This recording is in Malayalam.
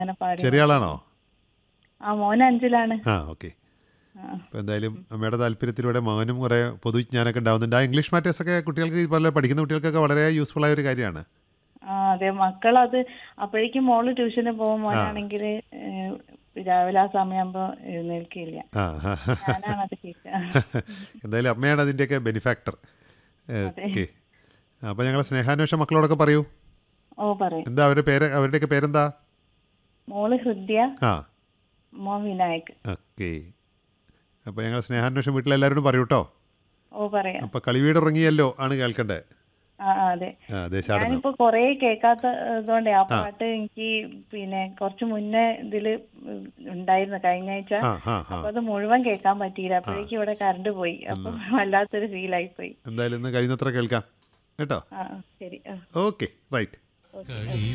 അങ്ങനെ പാടി ചെറിയ ആളാണോ ആ മോൻ അഞ്ചിലാണ് ആ ഓക്കെ ആ. അപ്പോൾ എന്തായാലും അമ്മയുടെ താല്പര്യത്തിലൂടെ മകനും കുറേ പൊതുവിജ്ഞാനമൊക്കെ ഉണ്ടാവുന്നുണ്ട് ആ ഇംഗ്ലീഷ് മാറ്റേഴ്സൊക്കെ കുട്ടികൾക്ക് ഇതുപോലെ പഠിക്കുന്ന കുട്ടികൾക്കൊക്കെ വളരെ യൂസ്ഫുൾ ആയ ഒരു കാര്യമാണ് ആ അതെ മക്കളത് അപ്പോഴേക്കും മോള് ട്യൂഷന് പോകും മോനാണെങ്കിൽ രാവിലെ ആ സമയമാകുമ്പോ എഴുന്നേൽക്കില്ല ആ ആ. ഞാനാണത് കേൾക്കുക എന്തായാലും അമ്മയാണ് അതിൻ്റെയൊക്കെ ബെനിഫാക്ടർ ഓക്കെ അപ്പോൾ ഞങ്ങളെ സ്നേഹാന്വേഷ മക്കളോടൊക്കെ പറയൂ ഓ പറയും എന്താ അവരുടെ പേര് അവരുടെയൊക്കെ പേരെന്താ മോള് ഹൃദ്യ ആ മോൻ വിനായക് ഓക്കെ അപ്പോൾ ഞങ്ങൾ സ്നേഹാന്വേഷണം വീട്ടിലെല്ലാവരോടും പറയൂ കേട്ടോ ഓ പറയാം അപ്പോൾ കളിവീട് ഉറങ്ങിയല്ലോ ആണ് കേൾക്കണ്ടേ ആ ആ, അതെ ആ ദേശാടനം ഞാനിപ്പോ കൊറേ കേൾക്കാത്ത ഇതുകൊണ്ടേ ആ പാട്ട് എനിക്ക് പിന്നെ കുറച്ച് മുന്നേ ഇതില് ഉണ്ടായിരുന്നു കഴിഞ്ഞ ആഴ്ച ആ ആ ആ അപ്പൊ അത് മുഴുവൻ കേൾക്കാൻ പറ്റിയില്ല അപ്പോഴേക്കും ഇവിടെ കറണ്ട് പോയി അപ്പൊ വല്ലാത്തൊരു ഫീലായി പോയി എന്തായാലും ഇന്ന് കഴിയുന്നത്ര കേൾക്കാം കേട്ടോ ആ ആ, ശരി ആ ഓക്കെ റൈറ്റ് ഓക്കെ